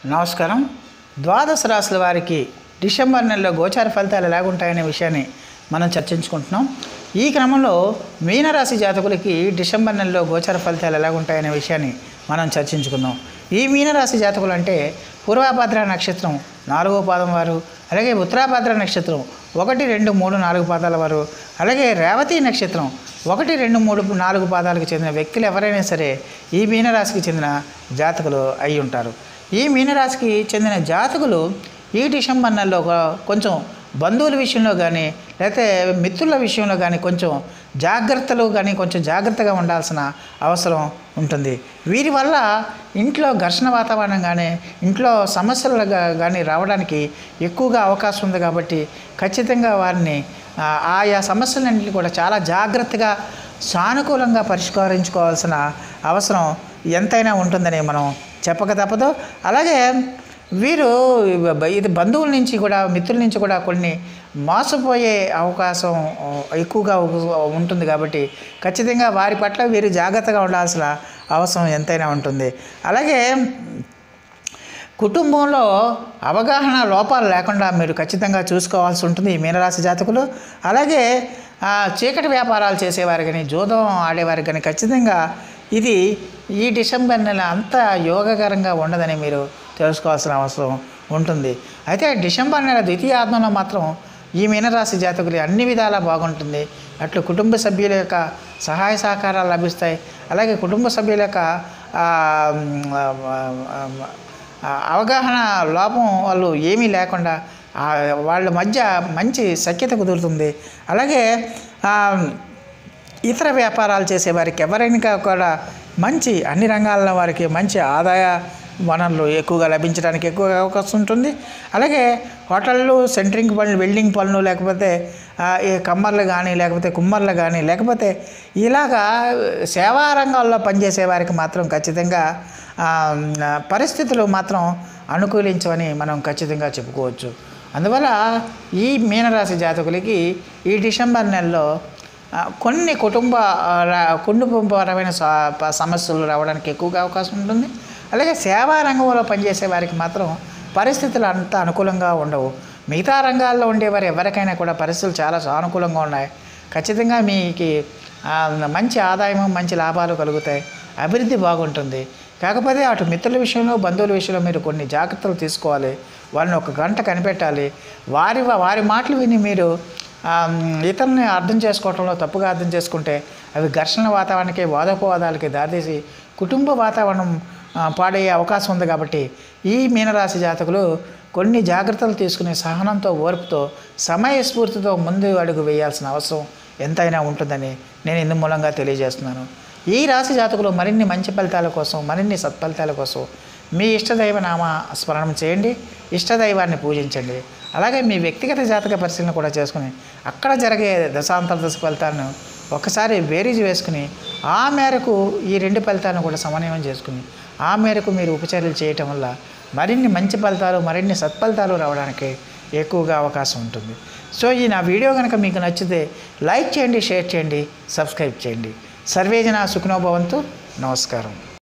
నమస్కారం ద్వాదశ రాశుల వారికి డిసెంబర్ నెలలో గోచార ఫలితాలు ఎలాగుంటాయనే విషయాన్ని మనం చర్చించుకుంటున్నాం ఈ క్రమంలో మీనరాశి జాతకులకి డిసెంబర్ నెలలో గోచార ఫలితాలు ఎలాగుంటాయనే విషయాన్ని మనం చర్చించుకుందాం ఈ మీనరాశి జాతకులు అంటే పూర్వాభద్ర నక్షత్రం నాలుగో పాదం వారు అలాగే ఉత్తరాభద్ర నక్షత్రం ఒకటి రెండు మూడు నాలుగు పాదాల వారు అలాగే రేవతి నక్షత్రం ఒకటి రెండు మూడు నాలుగు పాదాలకు చెందిన వ్యక్తులు ఎవరైనా సరే ఈ మీనరాశికి చెందిన జాతకులు అయి ఉంటారు ఈ మీనరాశికి చెందిన జాతకులు ఈ డిసెంబర్ నెలలో ఒక- కొంచెం బంధువుల విషయంలో కానీ లేకపోతే మిత్రుల విషయంలో కానీ కొంచెం జాగ్రత్తలు కానీ కొంచెం జాగ్రత్తగా ఉండాల్సిన అవసరం ఉంటుంది వీరి వల్ల ఇంట్లో ఘర్షణ వాతావరణం కానీ ఇంట్లో సమస్యలు గా- కానీ రావడానికి ఎక్కువగా అవకాశం ఉంది కాబట్టి ఖచ్చితంగా వారిని ఆ, ఆయా సమస్యలన్నింటినీ కూడా చాలా జాగ్రత్తగా సానుకూలంగా పరిష్కరించుకోవాల్సిన అవసరం ఎంతైనా ఉంటుందని మనం చెప్పక తప్పదు అలాగే వీరు ఇది బంధువుల నుంచి కూడా మిత్రుల నుంచి కూడా కొన్ని మోసపోయే అవకాశం ఆ, ఎక్కువగా ఉంటుంది కాబట్టి ఖచ్చితంగా వారి పట్ల వీరు జాగ్రత్తగా ఉండాల్సిన అవసరం ఎంతైనా ఉంటుంది అలాగే కుటుంబంలో అవగాహన లోపాలు లేకుండా మీరు ఖచ్చితంగా చూసుకోవాల్సి ఉంటుంది ఈ మీనరాశి జాతకులు అలాగే ఆ, చీకటి వ్యాపారాలు చేసేవారు కానీ జూదం ఆడేవారు కానీ ఖచ్చితంగా ఇది ఈ డిసెంబర్ నెల అంత యోగకరంగా ఉండదని మీరు తెలుసుకోవాల్సిన అవసరం ఉంటుంది అయితే డిసెంబర్ నెల ద్వితీయార్థంలో మాత్రం ఈ మీనరాశి జాతకులు అన్ని విధాలా బాగుంటుంది అట్లు కుటుంబ సభ్యుల యొక్క సహాయ సహకారాలు లభిస్తాయి అలాగే కుటుంబ సభ్యుల యొక్క ఆ, మ్, ఆ, ఆ, ఆ, అవగాహన లోపం వాళ్ళు ఏమీ లేకుండా ఆ, వాళ్ళ మధ్య మంచి సఖ్యత కుదురుతుంది అలాగే ఆ, ఇతర వ్యాపారాలు చేసే వారికి ఎవరైనా కూడా మంచి అన్ని రంగాల వారికి మంచి ఆదాయ వనరులు ఎక్కువగా లభించడానికి ఎక్కువగా అవకాశం ఉంటుంది అలాగే హోటళ్ళు సెంటరింగ్ పనులు వెల్డింగ్ పనులు లేకపోతే ఆ, ఈ కమ్మర్లు కానీ లేకపోతే కుమ్మర్లు కానీ లేకపోతే ఇలాగా సేవా రంగాల్లో పనిచేసే వారికి మాత్రం ఖచ్చితంగా ఆ, పరిస్థితులు మాత్రం అనుకూలించవని మనం ఖచ్చితంగా చెప్పుకోవచ్చు అందువల్ల ఈ మీనరాశి జాతకులకి ఈ డిసెంబర్ నెలలో ఆ, కొన్ని కుటుంబ ఆ, రా- కుటుంబపరమైన స- ప- సమస్యలు రావడానికి ఎక్కువగా అవకాశం ఉంటుంది అలాగే సేవా రంగంలో పనిచేసే వారికి మాత్రం పరిస్థితులు అంత అనుకూలంగా ఉండవు మిగతా రంగాల్లో ఉండేవారు ఎవరికైనా కూడా పరిస్థితులు చాలా సానుకూలంగా ఉన్నాయి ఖచ్చితంగా మీకు ఆ, మంచి ఆదాయం మంచి లాభాలు కలుగుతాయి అభివృద్ధి బాగుంటుంది కాకపోతే అటు మిత్రుల విషయంలో బంధువుల విషయంలో మీరు కొన్ని జాగ్రత్తలు తీసుకోవాలి వాళ్ళని ఒక గంట కనిపెట్టాలి వారి వారి మాటలు విని మీరు ఆ, ఇతరులని అర్థం చేసుకోవటంలో తప్పుగా అర్థం చేసుకుంటే అవి ఘర్షణ వాతావరణానికి వాదోపవాదాలకి దారితీసి కుటుంబ వాతావరణం ఆ, పాడయ్యే అవకాశం ఉంది కాబట్టి ఈ మీనరాశి జాతకులు కొన్ని జాగ్రత్తలు తీసుకుని సహనంతో ఓర్పుతో సమయస్ఫూర్తితో ముందు అడుగు వేయాల్సిన అవసరం ఎంతైనా ఉంటుందని నేను ఇందు మూలంగా తెలియజేస్తున్నాను ఈ రాశి జాతకులు మరిన్ని మంచి ఫలితాల కోసం మరిన్ని సత్ఫలితాల కోసం మీ ఇష్టదైవ నామ స్మరణం చేయండి ఇష్టదైవాన్ని పూజించండి అలాగే మీ వ్యక్తిగత జాతక పరిశీలన కూడా చేసుకుని అక్కడ జరిగే దశాంతర దశ ఫలితాలను ఒకసారి బేరీజ్ వేసుకుని ఆ మేరకు ఈ రెండు ఫలితాలను కూడా సమన్వయం చేసుకుని ఆ మేరకు మీరు ఉపచర్యలు చేయటం వల్ల మరిన్ని మంచి ఫలితాలు మరిన్ని సత్ఫలితాలు రావడానికి ఎక్కువగా అవకాశం ఉంటుంది సో ఈ నా వీడియో కనుక మీకు నచ్చితే లైక్ చేయండి షేర్ చేయండి సబ్స్క్రైబ్ చేయండి సర్వేజన సుఖనోభవంతు నమస్కారం